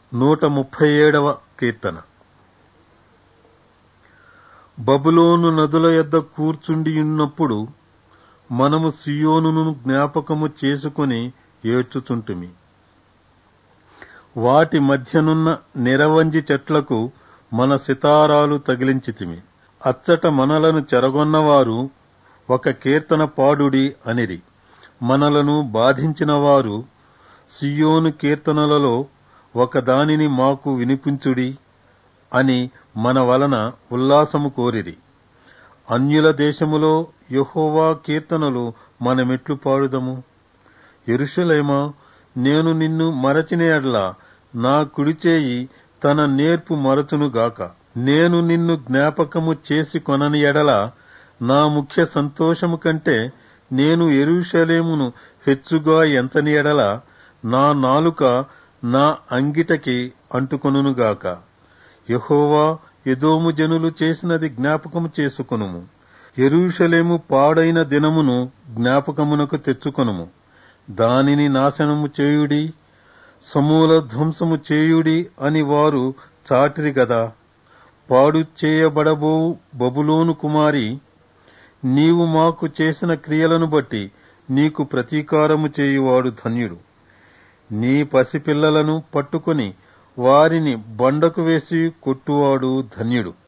నూట ముప్పై ఏడవ కీర్తన బబులోను నదుల యొద్ద కూర్చుండియున్నప్పుడు మనము సియోనును జ్ఞాపకము చేసుకుని ఏడ్చుచుంటిమి వాటి మధ్యనున్న నిరవంజి చెట్లకు మన సితారాలు తగిలించితిమి అచ్చట మనలను చెరగొన్నవారు ఒక కీర్తన పాడుడి అనిరి మనలను బాధించిన వారు సియోను కీర్తనలలో ఒకదానిని మాకు వినిపించుడి అని మన వలన ఉల్లాసము కోరిరి అన్యుల దేశములో యెహోవా కీర్తనలు మనమెట్లు పాడుదము ఎరుషలేమా నేను నిన్ను మరచిన ఎడ్ల నా కుడిచేయి తన నేర్పు మరచునుగాక నేను నిన్ను జ్ఞాపకము చేసి కొనని ఎడల నా ముఖ్య సంతోషము కంటే నేను ఎరుషలేమును హెచ్చుగా ఎంతని ఎడల నా నాలుక నా అంగిటకి అంటుకొనుగాక యహోవా ఎదోము జనులు చేసినది జ్ఞాపకము చేసుకొనుము ఎరుషలేము పాడైన దినమును జ్ఞాపకమునకు తెచ్చుకొనుము దానిని నాశనము చేయుడి సమూల ధ్వంసము చేయుడి అని వారు చాటిరి గదా పాడు చేయబడబో బబులోను కుమారి నీవు మాకు చేసిన క్రియలను బట్టి నీకు ప్రతీకారము చేయువాడు ధన్యుడు నీ పసిపిల్లలను పట్టుకొని వారిని బండకు వేసి కొట్టువాడు ధన్యుడు